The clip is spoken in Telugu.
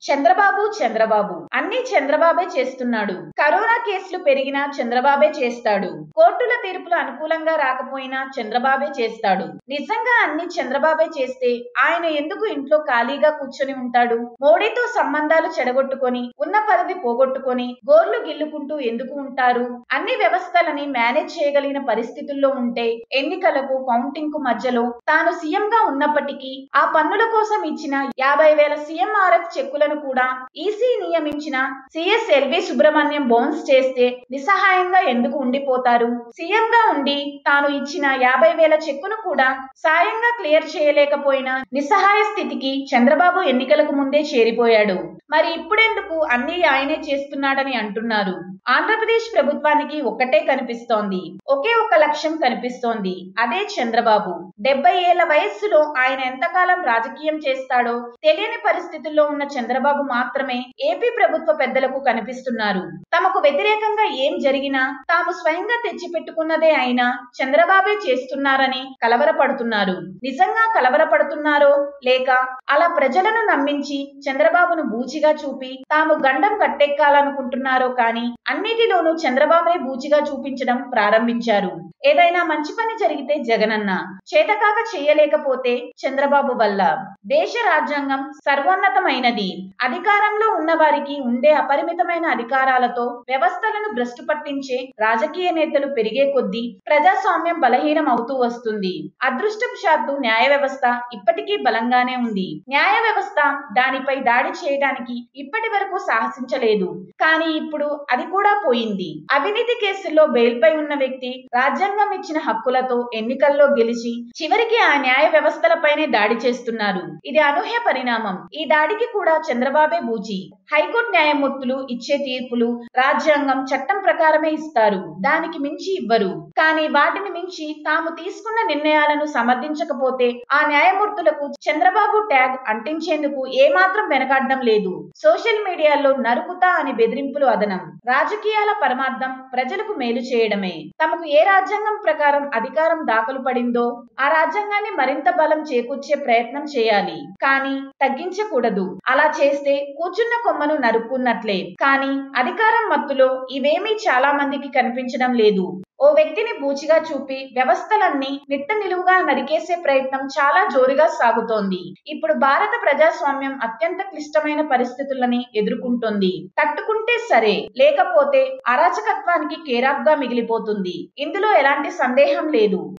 చంద్రబాబు చంద్రబాబు అన్ని చంద్రబాబే చేస్తున్నాడు కరోనా కేసులు పెరిగినా చంద్రబాబే చేస్తాడు కోర్టుల తీర్పులు అనుకూలంగా రాకపోయినా చంద్రబాబే చేస్తాడు నిజంగా అన్ని చంద్రబాబే చేస్తే ఆయన ఎందుకు ఇంట్లో ఖాళీగా కూర్చొని ఉంటాడు మోడీతో సంబంధాలు చెడగొట్టుకొని ఉన్న పదవి పోగొట్టుకొని గోర్లు గిల్లుకుంటూ ఎందుకు ఉంటారు అన్ని వ్యవస్థలని మేనేజ్ చేయగలిగిన పరిస్థితుల్లో ఉంటే ఎన్నికలకు కౌంటింగ్ కు మధ్యలో తాను సీఎం గా ఉన్నప్పటికీ ఆ పన్నుల కోసం ఇచ్చిన యాభై వేల సీఎంఆర్ఎఫ్ చెక్కులను కూడా ఈసీ నియమించిన సిఎస్ ఎల్వి సుబ్రహ్మణ్యం బౌన్స్ చేస్తే నిస్సహాయంగా ఎందుకు ఉండిపోతారు సీఎం గా ఉండి తాను ఇచ్చిన యాభై వేల చెక్కును కూడా సాయంగా క్లియర్ చేయలేకపోయిన నిస్సహాయ స్థితికి చంద్రబాబు ఎన్నికలకు ముందే చేరిపోయాడు మరి ఇప్పుడెందుకు అన్ని ఆయనే చేస్తున్నాడని అంటున్నారు ఆంధ్రప్రదేశ్ ప్రభుత్వానికి ఒక్కటే కనిపిస్తోంది ఒకే ఒక లక్ష్యం కనిపిస్తోంది అదే చంద్రబాబు డెబ్బై ఏళ్ల వయస్సులో ఆయన ఎంతకాలం రాజకీయం చేస్తాడో తెలియని పరిస్థితుల్లో ఉన్న చంద్రబాబు మాత్రమే ఏపీ ప్రభుత్వ పెద్దలకు కనిపిస్తున్నారు తమకు వ్యతిరేకంగా ఏం జరిగినా తాము స్వయంగా తెచ్చిపెట్టుకున్నదే అయినా చంద్రబాబే చేస్తున్నారని కలవరపడుతున్నారు నిజంగా కలవరపడుతున్నారో లేక అలా ప్రజలను నమ్మించి చంద్రబాబును బూచిగా చూపి తాము గండం కట్టెక్కాలనుకుంటున్నారో కానీ అన్నిటిలోనూ చంద్రబాబునే బూచిగా చూపించడం ప్రారంభించారు ఏదైనా మంచి పని జరిగితే జగనన్న చేతకాక చేయలేకపోతే చంద్రబాబు వల్ల దేశ రాజ్యాంగం సర్వోన్నతమైనది అధికారంలో ఉన్న వారికి ఉండే అపరిమితమైన అధికారాలతో వ్యవస్థలను భ్రష్టు పట్టించే రాజకీయ నేతలు పెరిగే కొద్దీ ప్రజాస్వామ్యం బలహీనం అవుతూ వస్తుంది అదృష్టవశాత్తు న్యాయ వ్యవస్థ ఇప్పటికీ బలంగానే ఉంది న్యాయ వ్యవస్థ దానిపై దాడి చేయడానికి ఇప్పటి వరకు సాహసించలేదు కానీ ఇప్పుడు అది కూడా పోయింది అవినీతి కేసుల్లో బెయిల్ పై ఉన్న వ్యక్తి రాజ్యాంగం ఇచ్చిన హక్కులతో ఎన్నికల్లో గెలిచి చివరికి ఆ న్యాయ వ్యవస్థలపైనే దాడి చేస్తున్నారు ఇది అనూహ్య పరిణామం ఈ దాడికి కూడా చంద్రబాబే బూచి హైకోర్టు న్యాయమూర్తులు ఇచ్చే తీర్పులు రాజ్యాంగం చట్టం ప్రకారమే ఇస్తారు దానికి మించి ఇవ్వరు కానీ వాటిని మించి తాము తీసుకున్న నిర్ణయాలను సమర్థించకపోతే ఆ న్యాయమూర్తులకు చంద్రబాబు ట్యాగ్ అంటించేందుకు ఏమాత్రం వెనకాడడం లేదు సోషల్ మీడియాలో నరుకుతా అని బెదిరింపులు అదనం రాజకీయాల పరమార్థం ప్రజలకు మేలు చేయడమే తమకు ఏ రాజ్యాంగం ప్రకారం అధికారం దాఖలు పడిందో ఆ రాజ్యాంగాన్ని మరింత బలం చేకూర్చే ప్రయత్నం చేయాలి కానీ తగ్గించకూడదు అలా చేస్తే కూర్చున్న కొమ్మను నరుక్కున్నట్లే కానీ అధికారం మత్తులో ఇవేమీ చాలా మందికి కనిపించడం లేదు ఓ వ్యక్తిని బూచిగా చూపి వ్యవస్థలన్నీ నిట్ట నిలువుగా నరికేసే ప్రయత్నం చాలా జోరుగా సాగుతోంది ఇప్పుడు భారత ప్రజాస్వామ్యం అత్యంత క్లిష్టమైన పరిస్థితులని ఎదుర్కొంటోంది తట్టుకుంటే సరే లేకపోతే అరాచకత్వానికి కేరాఫ్ గా మిగిలిపోతుంది ఇందులో ఎలాంటి సందేహం లేదు